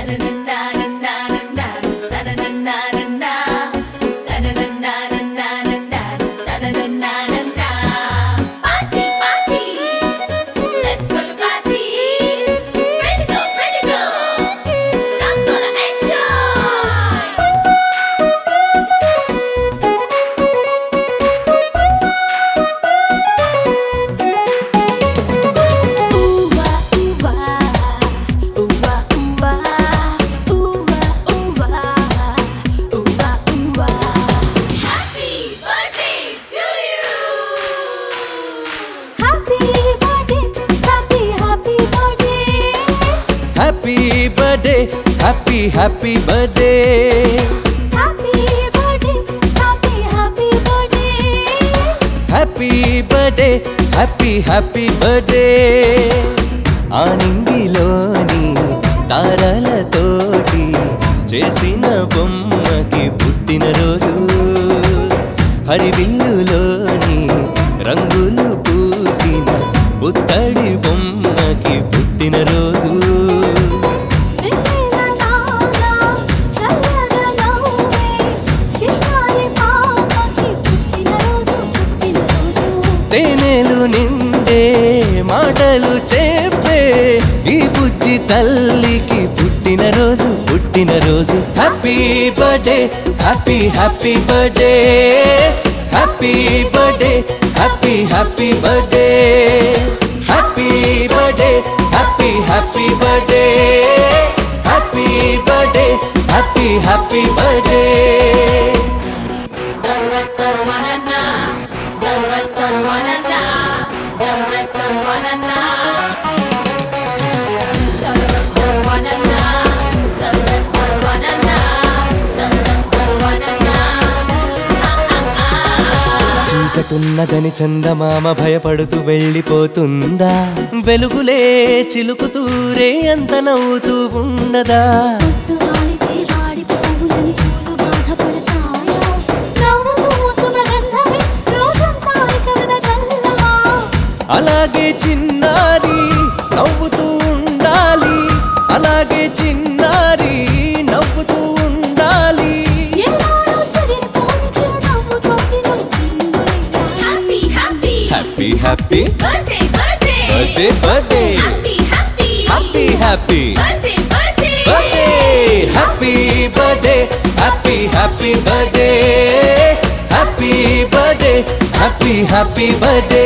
Party, party. Let's go to party. Ready go, ready go. I'm gonna enjoy. Happy birthday to you. Happy birthday happy happy birthday happy birthday happy happy birthday ఆ నింగిలోని తారలతోటి చేసిన బొమ్మకి పుట్టినరోజు హరివిల్లులోని రంగులు పూసిన పుత్తడి బొమ్మకి పుట్టినరోజు తేనెలు నిండే మాటలు చెప్పే ఈ బుజ్జి తల్లికి పుట్టినరోజు పుట్టినరోజు happy birthday happy happy birthday happy birthday happy happy birthday happy birthday happy happy birthday happy birthday happy happy birthday Sarvanana, Darat Sarvanana, Darat Sarvanana. Darat Sarvanana, Darat Sarvanana, Darat Sarvanana. చీకటున్నదని చందమామ భయపడుతూ వెళ్ళిపోతుందా వెలుగులే చిలుకుతూరే అంత నవ్వుతూ ఉండదా అలాగే చిన్నారి నవ్వుతూ ఉండాలి అలాగే చిన్నారి నవ్వుతూ ఉండాలి Happy, happy, happy happy birthday, birthday, birthday birthday happy, happy, happy happy birthday, birthday, birthday happy birthday happy happy birthday happy birthday happy happy birthday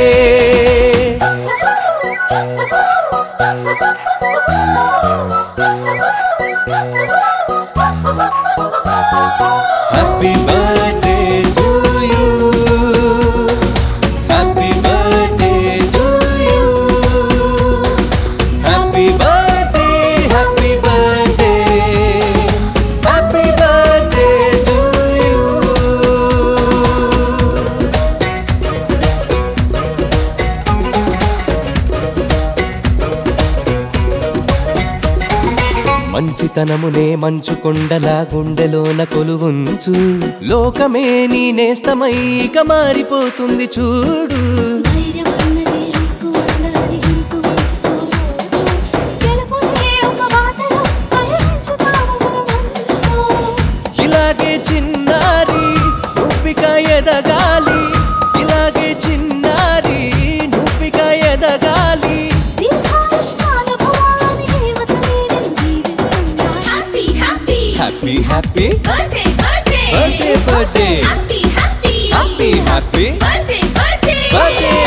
happy birthday to you happy birthday to you happy birthday happy birthday happy birthday to you మంచితనమునే మంచు కొండలా గుండెలోన కొలువుంచు లోకమే నీ నేస్తమైక మారిపోతుంది చూడు ఇలాగే చిన్నారి నువ్విక ఎదగాలి ఇలాగే చిన్నారి నువ్విక ఎదగాలి happy, happy, happy happy birthday, birthday, birthday birthday happy, happy, happy happy birthday, birthday, birthday